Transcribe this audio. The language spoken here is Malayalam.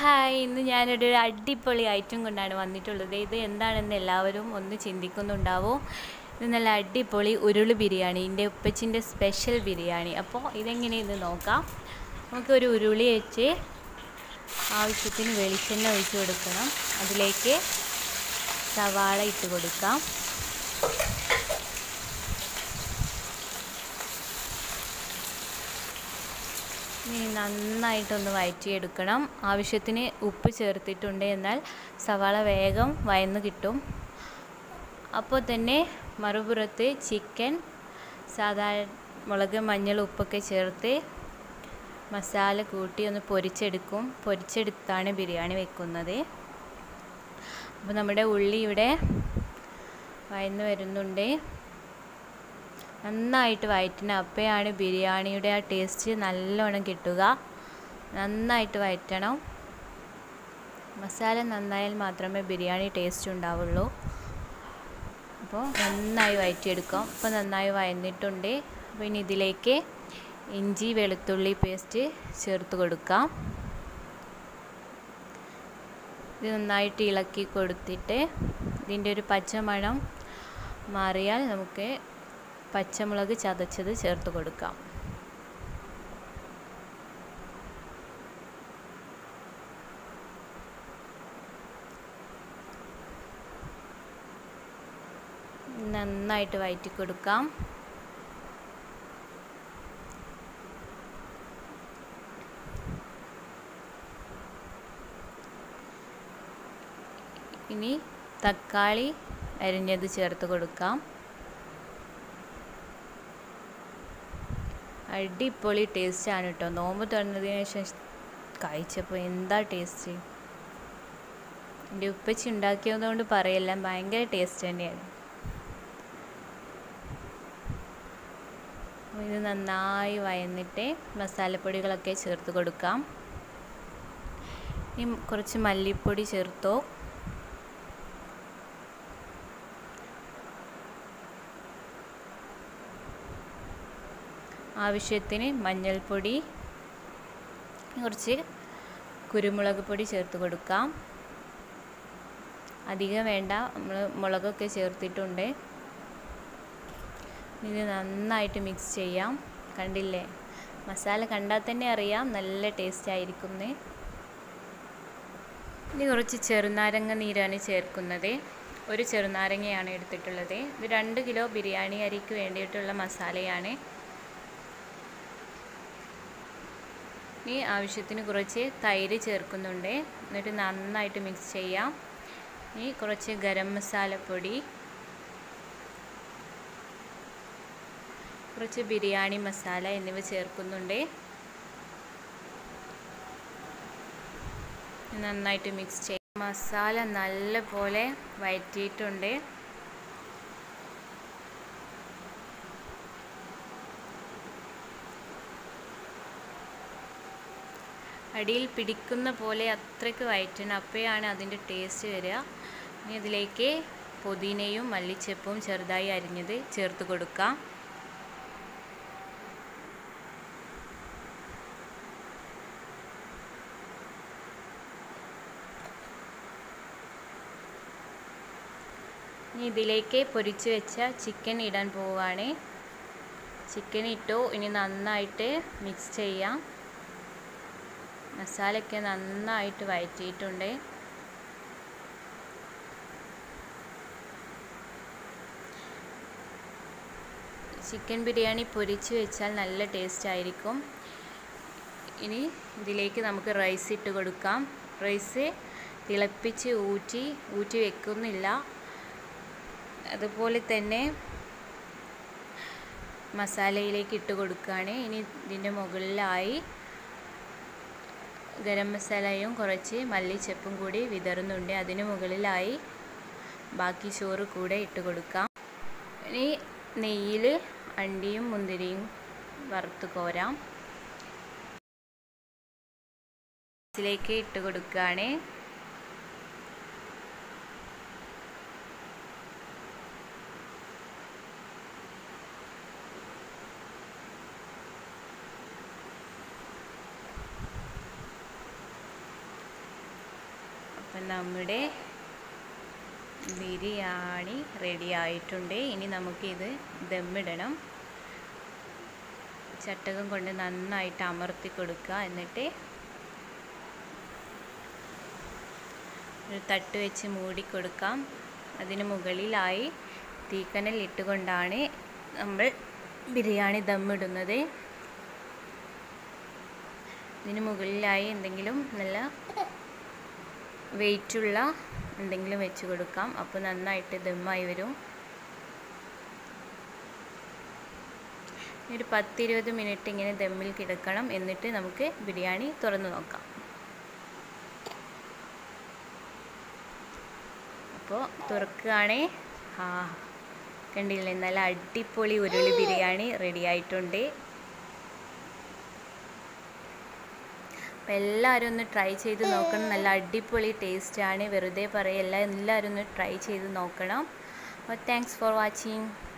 ഹായ് ഇന്ന് ഞാനൊരു അടിപൊളി ഐറ്റം കൊണ്ടാണ് വന്നിട്ടുള്ളത് ഇത് എന്താണെന്ന് എല്ലാവരും ഒന്ന് ചിന്തിക്കുന്നുണ്ടാവും ഇത് നല്ല അടിപൊളി ഉരുളി ബിരിയാണി എൻ്റെ ഉപ്പച്ചിൻ്റെ സ്പെഷ്യൽ ബിരിയാണി അപ്പോൾ ഇതെങ്ങനെയെന്ന് നോക്കാം നമുക്കൊരു ഉരുളി വെച്ച് ആവശ്യത്തിന് വെളിച്ചെണ്ണ ഒഴിച്ച് കൊടുക്കണം അതിലേക്ക് സവാള ഇട്ട് കൊടുക്കാം ഇനി നന്നായിട്ടൊന്ന് വഴറ്റിയെടുക്കണം ആവശ്യത്തിന് ഉപ്പ് ചേർത്തിട്ടുണ്ട് എന്നാൽ സവാള വേഗം വയന്ന് കിട്ടും അപ്പോൾ തന്നെ മറുപുറത്ത് ചിക്കൻ സാധാരണ മുളക് മഞ്ഞൾ ഉപ്പൊക്കെ ചേർത്ത് മസാല കൂട്ടി ഒന്ന് പൊരിച്ചെടുക്കും പൊരിച്ചെടുത്താണ് ബിരിയാണി വെക്കുന്നത് അപ്പോൾ നമ്മുടെ ഉള്ളി ഇവിടെ വയന്ന് വരുന്നുണ്ട് നന്നായിട്ട് വയറ്റണം അപ്പോഴാണ് ബിരിയാണിയുടെ ആ ടേസ്റ്റ് നല്ലോണം കിട്ടുക നന്നായിട്ട് വയറ്റണം മസാല നന്നായാൽ മാത്രമേ ബിരിയാണി ടേസ്റ്റ് ഉണ്ടാവുള്ളൂ അപ്പോൾ നന്നായി വയറ്റിയെടുക്കാം അപ്പോൾ നന്നായി വയന്നിട്ടുണ്ട് അപ്പോൾ ഇനി ഇതിലേക്ക് ഇഞ്ചി വെളുത്തുള്ളി പേസ്റ്റ് ചേർത്ത് കൊടുക്കാം ഇത് നന്നായിട്ട് ഇളക്കി കൊടുത്തിട്ട് ഇതിൻ്റെ ഒരു പച്ചമണം മാറിയാൽ നമുക്ക് പച്ചമുളക് ചതച്ചത് ചേർത്ത് കൊടുക്കാം നന്നായിട്ട് വയറ്റി കൊടുക്കാം ഇനി തക്കാളി അരിഞ്ഞത് ചേർത്ത് കൊടുക്കാം അടിപൊളി ടേസ്റ്റാണ് കേട്ടോ നോമ്പ് തുറന്നതിന് ശേഷം കഴിച്ചപ്പോൾ എന്താ ടേസ്റ്റ് എൻ്റെ ഉപ്പച്ചി ഉണ്ടാക്കിയതുകൊണ്ട് പറയല്ല ഭയങ്കര ടേസ്റ്റ് തന്നെയാണ് ഇത് നന്നായി വയന്നിട്ട് മസാലപ്പൊടികളൊക്കെ ചേർത്ത് കൊടുക്കാം ഇനി കുറച്ച് മല്ലിപ്പൊടി ചേർത്തോ ആവശ്യത്തിന് മഞ്ഞൾപ്പൊടി കുറച്ച് കുരുമുളക് പൊടി ചേർത്ത് കൊടുക്കാം അധികം വേണ്ട നമ്മൾ മുളകൊക്കെ ചേർത്തിട്ടുണ്ട് ഇത് നന്നായിട്ട് മിക്സ് ചെയ്യാം കണ്ടില്ലേ മസാല കണ്ടാൽ തന്നെ അറിയാം നല്ല ടേസ്റ്റ് ആയിരിക്കുന്നത് ഇനി കുറച്ച് ചെറുനാരങ്ങ നീരാണ് ചേർക്കുന്നത് ഒരു ചെറുനാരങ്ങയാണ് എടുത്തിട്ടുള്ളത് ഇത് രണ്ട് കിലോ ബിരിയാണി അരിക്ക് വേണ്ടിയിട്ടുള്ള മസാലയാണ് ഇനി ആവശ്യത്തിന് കുറച്ച് തൈര് ചേർക്കുന്നുണ്ട് എന്നിട്ട് നന്നായിട്ട് മിക്സ് ചെയ്യാം ഇനി കുറച്ച് ഗരം മസാലപ്പൊടി കുറച്ച് ബിരിയാണി മസാല എന്നിവ ചേർക്കുന്നുണ്ട് നന്നായിട്ട് മിക്സ് ചെയ്യാം മസാല നല്ല പോലെ വഴറ്റിയിട്ടുണ്ട് അടിയിൽ പിടിക്കുന്ന പോലെ അത്രയ്ക്ക് വയറ്റണം അപ്പോഴാണ് അതിൻ്റെ ടേസ്റ്റ് വരിക ഇനി അതിലേക്ക് പുതിനയും മല്ലിച്ചപ്പും ചെറുതായി അരിഞ്ഞത് ചേർത്ത് കൊടുക്കാം ഇനി ഇതിലേക്ക് പൊരിച്ച് വെച്ച ചിക്കൻ ഇടാൻ പോവുകയാണ് ചിക്കൻ ഇട്ടു ഇനി നന്നായിട്ട് മിക്സ് ചെയ്യാം മസാലയൊക്കെ നന്നായിട്ട് വഴറ്റിയിട്ടുണ്ട് ചിക്കൻ ബിരിയാണി പൊരിച്ച് വെച്ചാൽ നല്ല ടേസ്റ്റ് ആയിരിക്കും ഇനി ഇതിലേക്ക് നമുക്ക് റൈസ് ഇട്ട് കൊടുക്കാം റൈസ് തിളപ്പിച്ച് ഊറ്റി ഊറ്റി വെക്കുന്നില്ല അതുപോലെ തന്നെ മസാലയിലേക്ക് ഇട്ട് കൊടുക്കുകയാണ് ഇനി ഇതിൻ്റെ മുകളിലായി ഗരം മസാലയും കുറച്ച് മല്ലിച്ചപ്പും കൂടി വിതറുന്നുണ്ട് അതിന് മുകളിലായി ബാക്കി ചോറ് കൂടെ ഇട്ട് കൊടുക്കാം ഇനി നെയ്യിൽ അണ്ടിയും മുന്തിരിയും വറുത്ത് കോരാം ഇതിലേക്ക് ഇട്ട് കൊടുക്കുകയാണ് അപ്പം നമ്മുടെ ബിരിയാണി റെഡി ആയിട്ടുണ്ട് ഇനി നമുക്കിത് ദമ്മിടണം ചട്ടകം കൊണ്ട് നന്നായിട്ട് അമർത്തി കൊടുക്കുക എന്നിട്ട് ഒരു തട്ട് വെച്ച് മൂടി കൊടുക്കാം അതിന് മുകളിലായി തീക്കനൽ ഇട്ടുകൊണ്ടാണ് നമ്മൾ ബിരിയാണി ദമ്മിടുന്നത് ഇതിന് മുകളിലായി എന്തെങ്കിലും നല്ല വെയിറ്റുള്ള എന്തെങ്കിലും വെച്ച് കൊടുക്കാം അപ്പോൾ നന്നായിട്ട് ദമ്മായി വരും ഒരു പത്തിരുപത് മിനിറ്റ് ഇങ്ങനെ ദമ്മിൽ കിടക്കണം എന്നിട്ട് നമുക്ക് ബിരിയാണി തുറന്നു നോക്കാം അപ്പോൾ തുറക്കുകയാണേ ആ കണ്ടില്ലേ നല്ല അടിപൊളി ഉരുളി ബിരിയാണി റെഡി ആയിട്ടുണ്ട് അപ്പോൾ എല്ലാവരും ഒന്ന് ട്രൈ ചെയ്ത് നോക്കണം നല്ല അടിപൊളി ടേസ്റ്റാണ് വെറുതെ പറയല്ല എല്ലാവരും ഒന്ന് ട്രൈ ചെയ്ത് നോക്കണം അപ്പോൾ താങ്ക്സ് ഫോർ വാച്ചിങ്